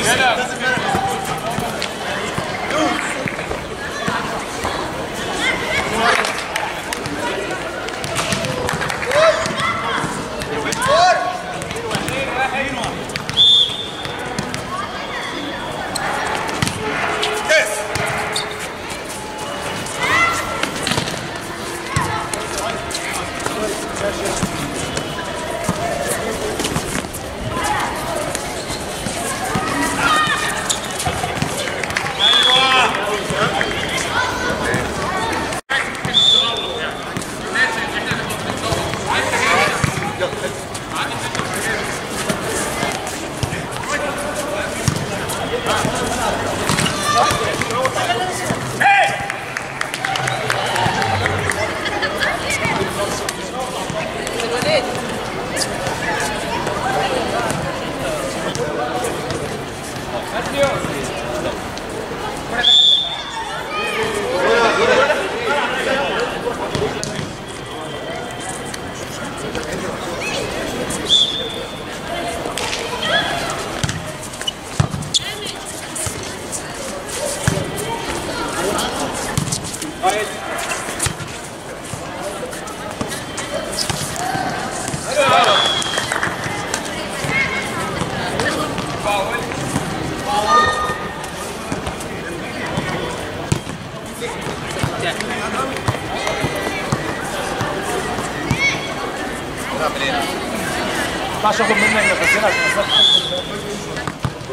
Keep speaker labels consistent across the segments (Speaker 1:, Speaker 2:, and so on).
Speaker 1: ينفعش اخد منك نفسنا عشان اسافر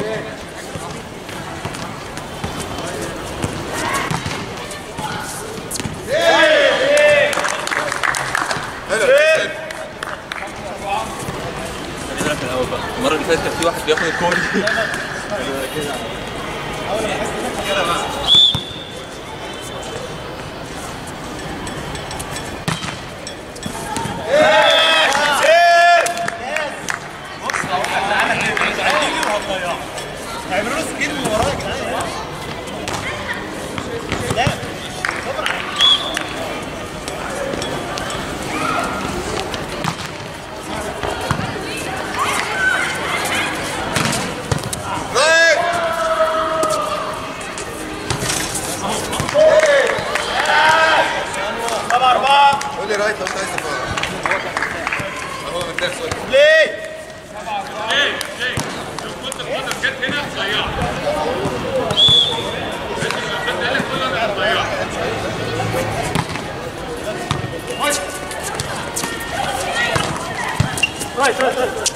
Speaker 2: المره اللي فاتت كان في واحد بياخد الكوري
Speaker 3: هيعملوا له سكين من وراه يا جدعان لا صبر سبعة أربعة
Speaker 4: قول لي رايت لو انت عايز تفرج اهو من الدرس
Speaker 3: ليه؟ رايت رايت رايت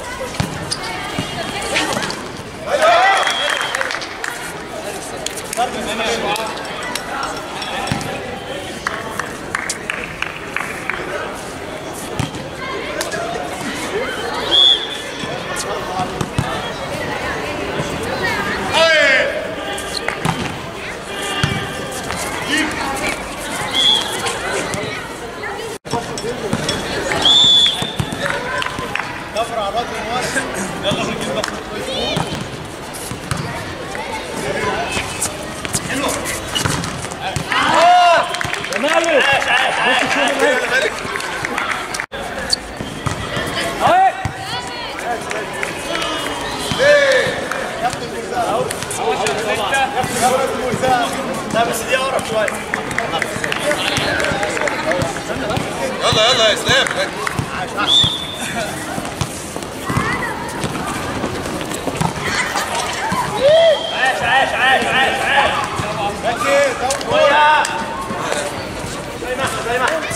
Speaker 3: كفر على الراجل المواسم يلا نجيب بقى عاش عاش عاش لا بس دي اقرب شويه
Speaker 4: يلا يلا يا اسلام
Speaker 3: عاش عاش عاش عاش عاش شويه زي ما احنا زي ما احنا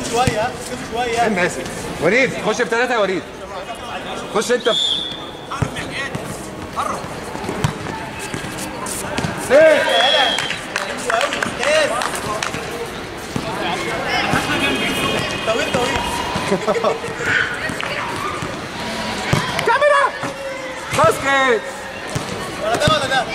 Speaker 3: شويه ها شوف شويه
Speaker 4: فين ماسك وليد خش بثلاثة يا وليد خش انت سيف
Speaker 3: طويل طويل
Speaker 4: كاميرا باسكت
Speaker 3: ولا ده ولا ده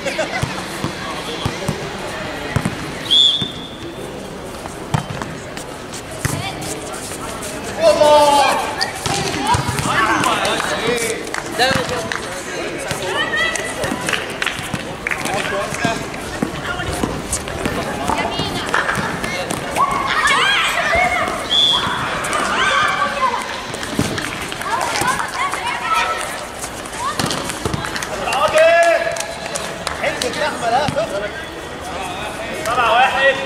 Speaker 3: راجل حلو اللحمه لا فخر سبعة واحد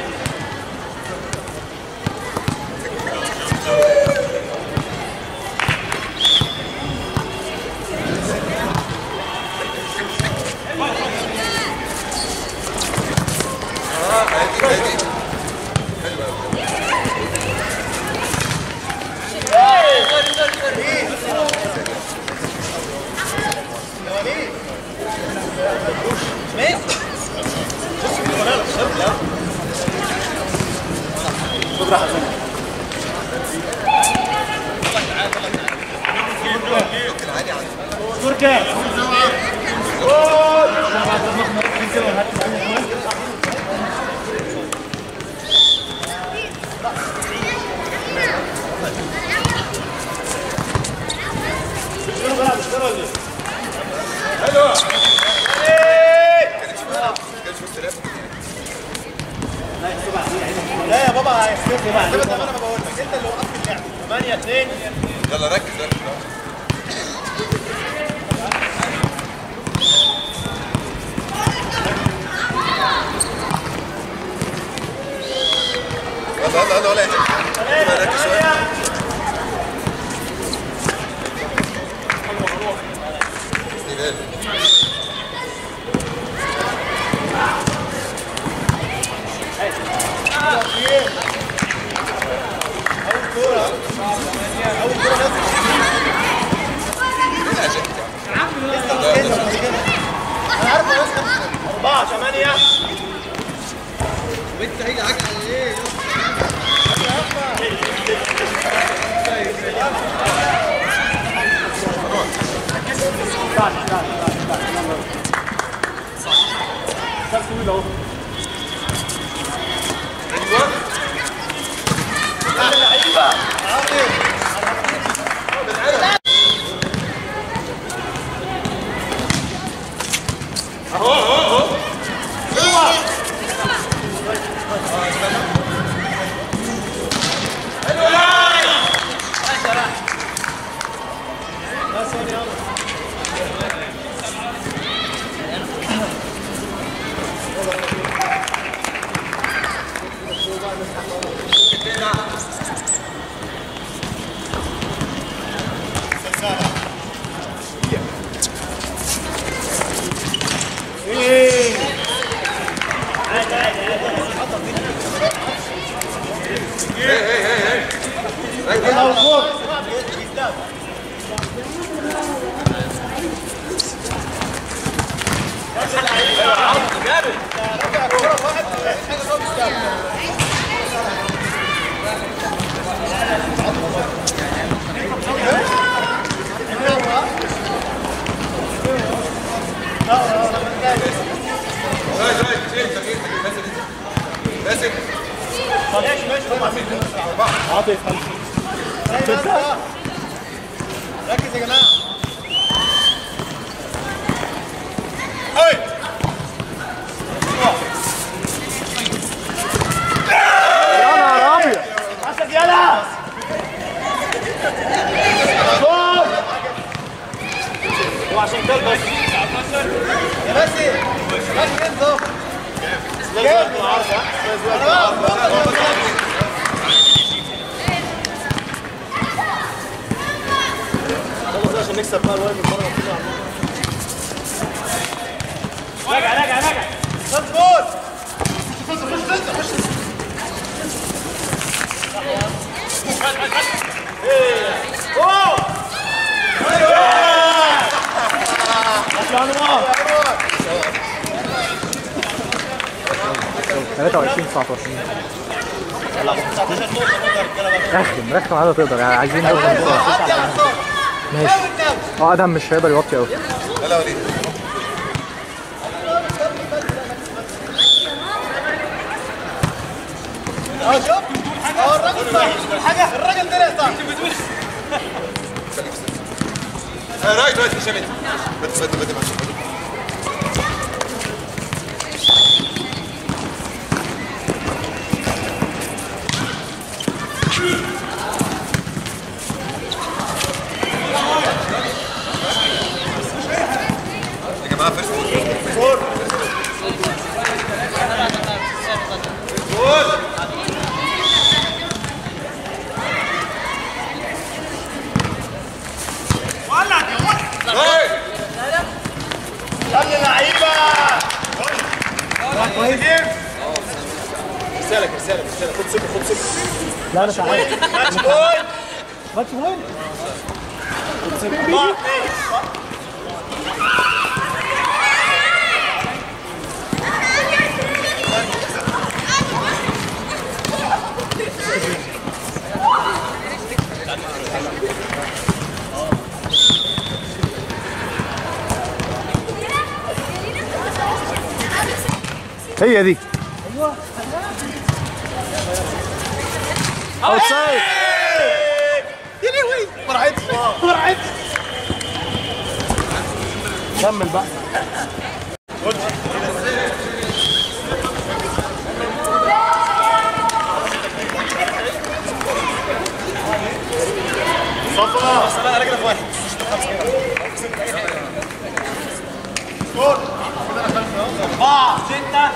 Speaker 3: سكور كام؟ لا يا بابا هيحسبوا بعد زي ما انا بقول لك انت اللي وقفت اللعب 8 2
Speaker 4: يلا ركز ركز يلا يلا يلا ولا يهمك ركز شوية استقبال
Speaker 3: انا عارف بس 4 8
Speaker 4: وانت هيجي عجل ايه ماسك
Speaker 3: ماشي ماشي هم عاملين
Speaker 1: عاطف
Speaker 3: ركز يا جماعه هاي
Speaker 1: يا نهار ابيض
Speaker 3: اسد يلا
Speaker 1: وعشان كده بس
Speaker 3: يا باسل باسل انت جامد انا بقى
Speaker 1: خلاص عشان نكسب بقى الواد المره كلها راجع راجع راجع
Speaker 3: مظبوط
Speaker 1: 23 19 رخم رخم عايزة تقدر يعني عايزين نوصل بسرعة ماشي اه ادهم مش هيقدر يوطي قوي
Speaker 4: يلا يا وليد
Speaker 3: اه شوف اه الراجل صح حاجه الراجل طلع صح
Speaker 4: آه، رايت رايت هشام انت بدي بدي بدي بدي يا جماعه فيرست فور رايت
Speaker 3: يلا لعيبه
Speaker 4: رسالك رسالك رسالك خد صفر خد صفر
Speaker 1: لا انا تعالى
Speaker 3: ماتش بوينت
Speaker 1: ماتش بوينت
Speaker 3: اربعه اثنين
Speaker 1: هي دي اوتسايد
Speaker 3: يا لهوي فرحت فرحت
Speaker 1: كمل بقى
Speaker 3: صفا بس انا راجل في واحد جول اربعه سته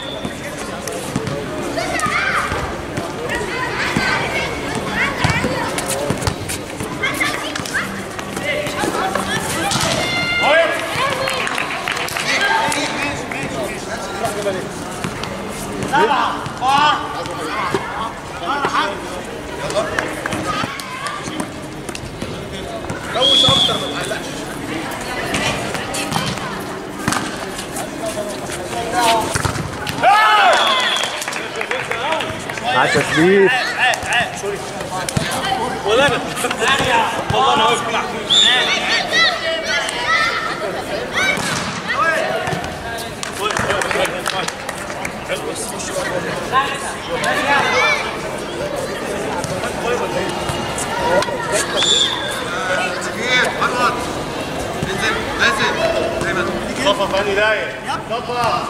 Speaker 3: سبعة أربعة
Speaker 4: روش اكتر ما تعلقش
Speaker 1: على التثبيت
Speaker 3: ولا انا والله انا واقف كده
Speaker 4: كتير غلط انزل نازل زي ما
Speaker 3: صفا فاني داير صفا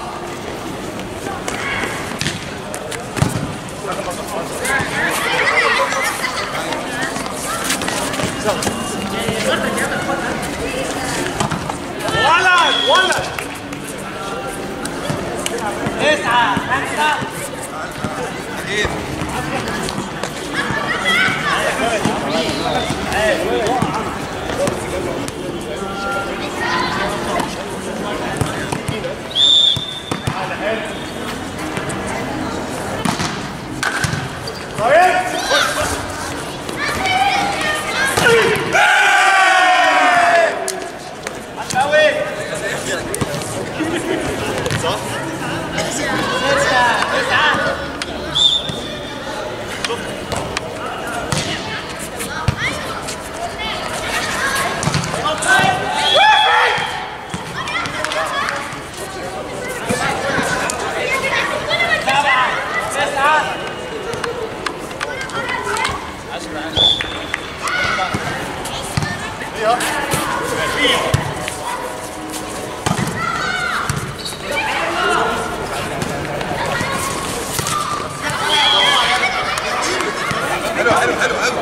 Speaker 3: ولد ولد تسعة خمسة
Speaker 4: كتير حلو حلو حلو حلو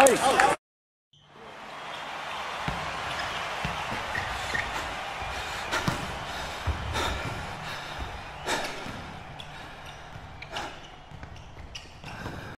Speaker 1: كويس